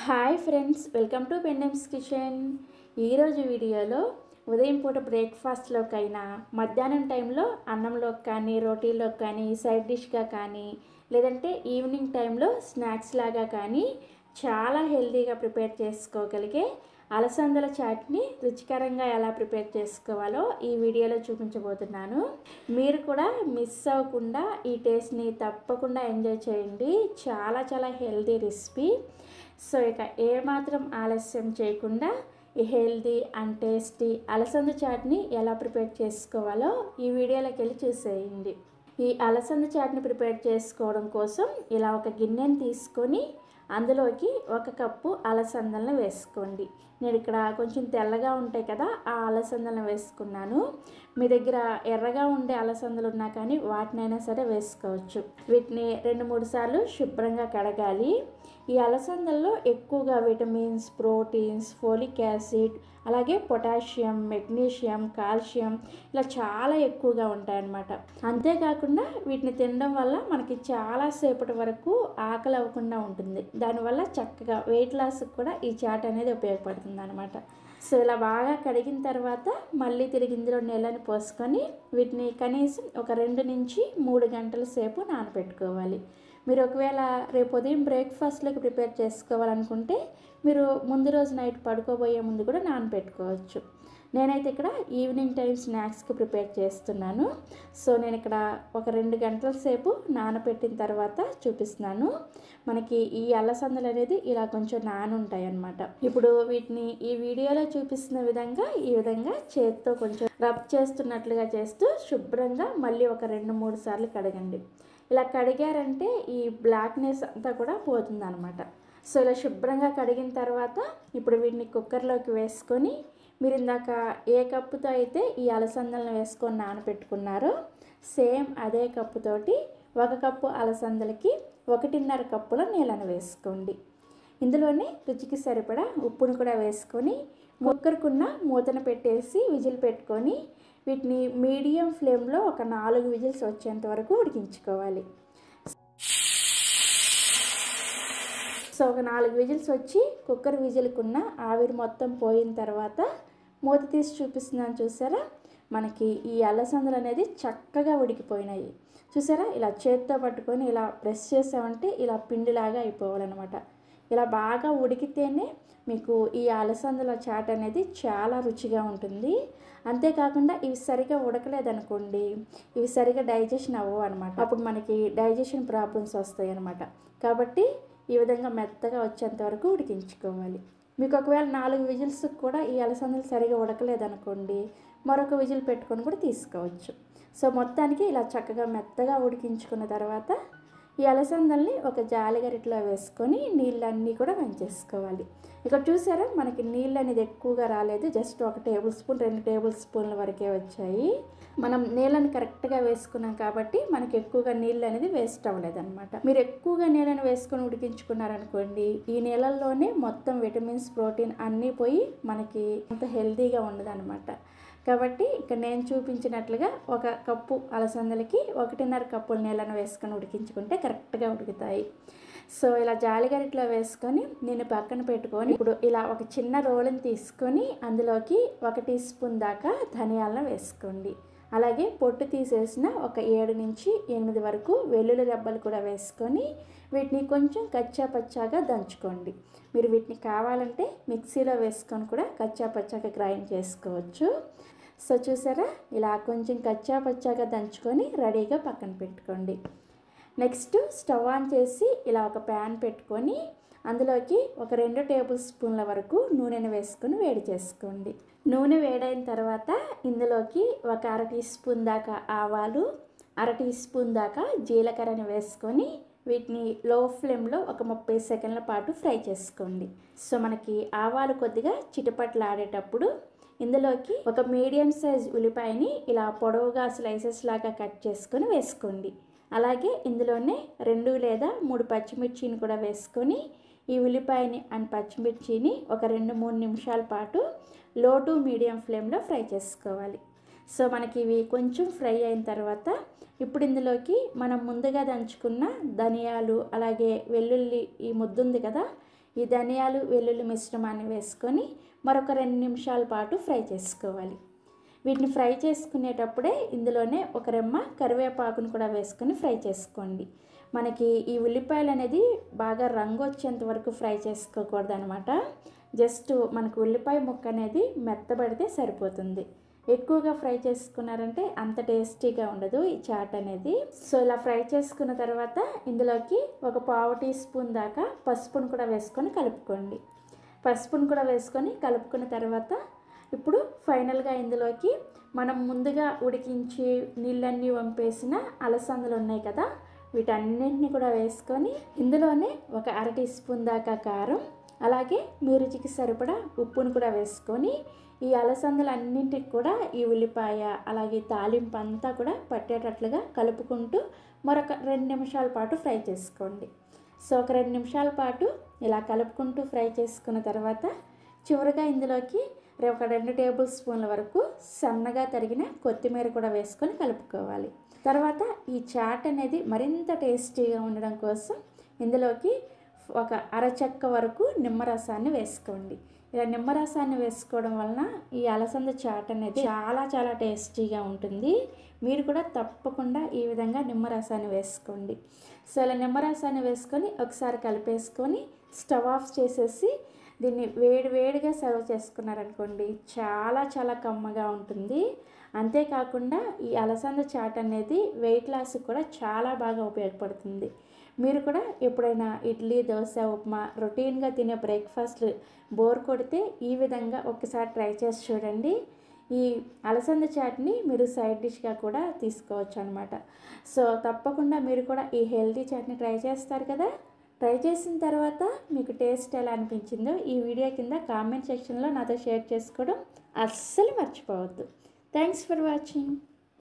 hi friends welcome to పెండమ్స్ kitchen ఈరోజు వీడియోలో ఉదయం పూట బ్రేక్ఫాస్ట్లోకైనా మధ్యాహ్నం టైంలో అన్నంలోకి కానీ రోటీలోకి కానీ సైడ్ డిష్గా కానీ లేదంటే ఈవినింగ్ టైంలో స్నాక్స్ లాగా కానీ చాలా హెల్తీగా ప్రిపేర్ చేసుకోగలిగే అలసందల చాట్ని రుచికరంగా ఎలా ప్రిపేర్ చేసుకోవాలో ఈ వీడియోలో చూపించబోతున్నాను మీరు కూడా మిస్ అవ్వకుండా ఈ టేస్ట్ని తప్పకుండా ఎంజాయ్ చేయండి చాలా చాలా హెల్తీ రెసిపీ సో ఇక ఏమాత్రం ఆలస్యం చేయకుండా ఈ హెల్తీ అండ్ టేస్టీ అలసంద చాట్ని ఎలా ప్రిపేర్ చేసుకోవాలో ఈ వీడియోలోకి వెళ్ళి చూసేయండి ఈ అలసంద చాట్ని ప్రిపేర్ చేసుకోవడం కోసం ఇలా ఒక గిన్నెని తీసుకొని అందులోకి ఒక కప్పు అలసందలను వేసుకోండి నేను ఇక్కడ కొంచెం తెల్లగా ఉంటాయి కదా ఆ అలసందలను వేసుకున్నాను మీ దగ్గర ఎర్రగా ఉండే అలసందలు ఉన్నా కానీ వాటినైనా సరే వేసుకోవచ్చు వీటిని రెండు మూడు సార్లు శుభ్రంగా కడగాలి ఈ అలసందల్లో ఎక్కువగా విటమిన్స్ ప్రోటీన్స్ ఫోలిక్ యాసిడ్ అలాగే పొటాషియం మెగ్నీషియం కాల్షియం ఇలా చాలా ఎక్కువగా ఉంటాయన్నమాట అంతేకాకుండా వీటిని తినడం వల్ల మనకి చాలా సేపటి వరకు ఆకలి అవ్వకుండా ఉంటుంది దానివల్ల చక్కగా వెయిట్ లాస్కి కూడా ఈ చాట్ అనేది ఉపయోగపడుతుంది అనమాట సో ఇలా బాగా కడిగిన తర్వాత మళ్ళీ తిరిగి ఇందులో నీళ్ళని పోసుకొని వీటిని కనీసం ఒక రెండు నుంచి మూడు గంటల సేపు నానబెట్టుకోవాలి మీరు ఒకవేళ రేపు ఉదయం బ్రేక్ఫాస్ట్లోకి ప్రిపేర్ చేసుకోవాలనుకుంటే మీరు ముందు రోజు నైట్ పడుకోబోయే ముందు కూడా నానబెట్టుకోవచ్చు నేనైతే ఇక్కడ ఈవినింగ్ టైం స్నాక్స్కి ప్రిపేర్ చేస్తున్నాను సో నేను ఇక్కడ ఒక రెండు గంటల సేపు నానబెట్టిన తర్వాత చూపిస్తున్నాను మనకి ఈ అల్లసందలు అనేది ఇలా కొంచెం నానుంటాయి అన్నమాట ఇప్పుడు వీటిని ఈ వీడియోలో చూపిస్తున్న విధంగా ఈ విధంగా చేత్తో కొంచెం రబ్ చేస్తున్నట్లుగా చేస్తూ శుభ్రంగా మళ్ళీ ఒక రెండు మూడు సార్లు కడగండి ఇలా కడిగారంటే ఈ బ్లాక్నెస్ అంతా కూడా పోతుంది అనమాట సో ఇలా శుభ్రంగా కడిగిన తర్వాత ఇప్పుడు వీటిని కుక్కర్లోకి వేసుకొని మీరు ఇందాక ఏ కప్పుతో అయితే ఈ అలసందలను వేసుకొని నానబెట్టుకున్నారో సేమ్ అదే కప్పుతోటి ఒక కప్పు అలసందలకి ఒకటిన్నర కప్పుల నీళ్ళను వేసుకోండి ఇందులోనే రుచికి సరిపడా ఉప్పును కూడా వేసుకొని కుక్కర్కున్న మూతను పెట్టేసి విజిల్ పెట్టుకొని వీటిని మీడియం ఫ్లేమ్లో ఒక నాలుగు విజిల్స్ వచ్చేంత వరకు ఉడికించుకోవాలి సో ఒక నాలుగు విజిల్స్ వచ్చి కుక్కర్ విజిల్కున్న ఆవిరి మొత్తం పోయిన తర్వాత మూత తీసి చూపిస్తున్నాను చూసారా మనకి ఈ అలసందలు అనేది చక్కగా ఉడికిపోయినాయి చూసారా ఇలా చేత్తో పట్టుకొని ఇలా ప్రెస్ చేసామంటే ఇలా పిండిలాగా అయిపోవాలన్నమాట ఇలా బాగా ఉడికితేనే మీకు ఈ అలసందల చాట్ అనేది చాలా రుచిగా ఉంటుంది అంతేకాకుండా ఇవి సరిగా ఉడకలేదనుకోండి ఇవి సరిగా డైజెషన్ అవ్వవు అనమాట అప్పుడు మనకి డైజెషన్ ప్రాబ్లమ్స్ వస్తాయి అనమాట కాబట్టి ఈ విధంగా మెత్తగా వచ్చేంత వరకు ఉడికించుకోవాలి మీకు ఒకవేళ నాలుగు విజిల్స్ కూడా ఈ అలసందలు సరిగా ఉడకలేదనుకోండి మరొక విజిల్ పెట్టుకొని కూడా తీసుకోవచ్చు సో మొత్తానికి ఇలా చక్కగా మెత్తగా ఉడికించుకున్న తర్వాత ఈ అలసందల్ని ఒక జాలిగరిట్లో వేసుకొని నీళ్ళన్నీ కూడా వంచేసుకోవాలి ఇక్కడ చూసారా మనకి నీళ్ళు అనేది ఎక్కువగా రాలేదు జస్ట్ ఒక టేబుల్ స్పూన్ రెండు టేబుల్ స్పూన్ల వరకే వచ్చాయి మనం నీళ్ళని కరెక్ట్గా వేసుకున్నాం కాబట్టి మనకి ఎక్కువగా నీళ్ళు అనేది వేస్ట్ అవ్వలేదు అనమాట మీరు ఎక్కువగా నీళ్ళని వేసుకొని ఉడికించుకున్నారనుకోండి ఈ నీళ్ళల్లోనే మొత్తం విటమిన్స్ ప్రోటీన్ అన్నీ పోయి మనకి అంత హెల్తీగా ఉండదు కాబట్టి ఇక్కడ నేను చూపించినట్లుగా ఒక కప్పు అలసందలకి ఒకటిన్నర కప్పుల నీళ్ళను వేసుకొని ఉడికించుకుంటే కరెక్ట్గా ఉడుకుతాయి సో ఇలా జాలిగరిట్లో వేసుకొని నేను పక్కన పెట్టుకొని ఇప్పుడు ఇలా ఒక చిన్న రోలుని తీసుకొని అందులోకి ఒక టీ స్పూన్ దాకా ధనియాలను వేసుకోండి అలాగే పొట్టు తీసేసిన ఒక ఏడు నుంచి ఎనిమిది వరకు వెల్లుల్లి రెబ్బలు కూడా వేసుకొని వీటిని కొంచెం కచ్చా పచ్చాగా దంచుకోండి మీరు వీటిని కావాలంటే మిక్సీలో వేసుకొని కూడా కచ్చా పచ్చాగా గ్రైండ్ చేసుకోవచ్చు సో చూసారా ఇలా కొంచెం కచ్చా పచ్చాగా దంచుకొని రెడీగా పక్కన పెట్టుకోండి నెక్స్ట్ స్టవ్ ఆన్ చేసి ఇలా ఒక ప్యాన్ పెట్టుకొని అందులోకి ఒక రెండు టేబుల్ స్పూన్ల వరకు నూనెను వేసుకొని వేడి చేసుకోండి నూనె వేడైన తర్వాత ఇందులోకి ఒక అర టీ స్పూన్ దాకా ఆవాలు అర టీ స్పూన్ దాకా జీలకర్రని వేసుకొని వీటిని లో ఫ్లేమ్లో ఒక ముప్పై సెకండ్ల పాటు ఫ్రై చేసుకోండి సో మనకి ఆవాలు కొద్దిగా చిటపట్లు ఆడేటప్పుడు ఇందులోకి ఒక మీడియం సైజ్ ఉల్లిపాయని ఇలా పొడవుగా స్లైసెస్ లాగా కట్ చేసుకొని వేసుకోండి అలాగే ఇందులోనే రెండు లేదా మూడు పచ్చిమిర్చిని కూడా వేసుకొని ఈ ఉల్లిపాయని అండ్ పచ్చిమిర్చిని ఒక రెండు మూడు నిమిషాల పాటు లో టు మీడియం ఫ్లేమ్లో ఫ్రై చేసుకోవాలి సో మనకి ఇవి కొంచెం ఫ్రై అయిన తర్వాత ఇప్పుడు ఇందులోకి మనం ముందుగా దంచుకున్న ధనియాలు అలాగే వెల్లుల్లి ఈ ముద్ద ఉంది కదా ఈ ధనియాలు వెల్లుల్లి మిశ్రమాన్ని వేసుకొని మరొక రెండు నిమిషాల పాటు ఫ్రై చేసుకోవాలి వీటిని ఫ్రై చేసుకునేటప్పుడే ఇందులోనే ఒక రెమ్మ కరివేపాకును కూడా వేసుకొని ఫ్రై చేసుకోండి మనకి ఈ ఉల్లిపాయలు అనేది బాగా రంగు వచ్చేంత వరకు ఫ్రై చేసుకోకూడదు అనమాట జస్ట్ మనకు ఉల్లిపాయ ముక్క అనేది మెత్తబడితే సరిపోతుంది ఎక్కువగా ఫ్రై చేసుకున్నారంటే అంత టేస్టీగా ఉండదు ఈ చాట్ అనేది సో ఇలా ఫ్రై చేసుకున్న తర్వాత ఇందులోకి ఒక పావు టీ స్పూన్ దాకా పసుపును కూడా వేసుకొని కలుపుకోండి పసుపును కూడా వేసుకొని కలుపుకున్న తర్వాత ఇప్పుడు ఫైనల్గా ఇందులోకి మనం ముందుగా ఉడికించి నీళ్ళన్నీ వంపేసిన అలసందలు ఉన్నాయి కదా వీటన్నింటినీ కూడా వేసుకొని ఇందులోనే ఒక అర టీ స్పూన్ దాకా కారం అలాగే మీ రుచికి సరిపడా ఉప్పును కూడా వేసుకొని ఈ అలసందలు అన్నింటికి కూడా ఈ ఉల్లిపాయ అలాగే తాలింపు అంతా కూడా పట్టేటట్లుగా కలుపుకుంటూ మరొక రెండు నిమిషాల పాటు ఫ్రై చేసుకోండి సో ఒక రెండు నిమిషాల పాటు ఇలా కలుపుకుంటూ ఫ్రై చేసుకున్న తర్వాత చివరిగా ఇందులోకి ఒక రెండు టేబుల్ స్పూన్ల వరకు సన్నగా తరిగిన కొత్తిమీర కూడా వేసుకొని కలుపుకోవాలి తర్వాత ఈ చాట్ అనేది మరింత టేస్టీగా ఉండడం కోసం ఇందులోకి ఒక అరచెక్క వరకు నిమ్మరసాన్ని వేసుకోండి ఇలా నిమ్మరసాన్ని వేసుకోవడం వలన ఈ అలసంద చాట్ అనేది చాలా చాలా టేస్టీగా ఉంటుంది మీరు కూడా తప్పకుండా ఈ విధంగా నిమ్మరసాన్ని వేసుకోండి సో ఇలా నిమ్మరసాన్ని వేసుకొని ఒకసారి కలిపేసుకొని స్టవ్ ఆఫ్ చేసేసి దీన్ని వేడి వేడిగా సర్వ్ చేసుకున్నారనుకోండి చాలా చాలా కమ్మగా ఉంటుంది అంతేకాకుండా ఈ అలసంద చాట్ అనేది వెయిట్ లాస్ కూడా చాలా బాగా ఉపయోగపడుతుంది మీరు కూడా ఎప్పుడైనా ఇడ్లీ దోశ ఉప్మా రొటీన్గా తినే బ్రేక్ఫాస్ట్ బోర్ కొడితే ఈ విధంగా ఒకసారి ట్రై చేసి చూడండి ఈ అలసంద చాట్ని మీరు సైడ్ డిష్గా కూడా తీసుకోవచ్చు అనమాట సో తప్పకుండా మీరు కూడా ఈ హెల్తీ చాట్ని ట్రై చేస్తారు కదా ట్రై చేసిన తర్వాత మీకు టేస్ట్ ఎలా అనిపించిందో ఈ వీడియో కింద కామెంట్ సెక్షన్లో నాతో షేర్ చేసుకోవడం అస్సలు మర్చిపోవద్దు థ్యాంక్స్ ఫర్ వాచింగ్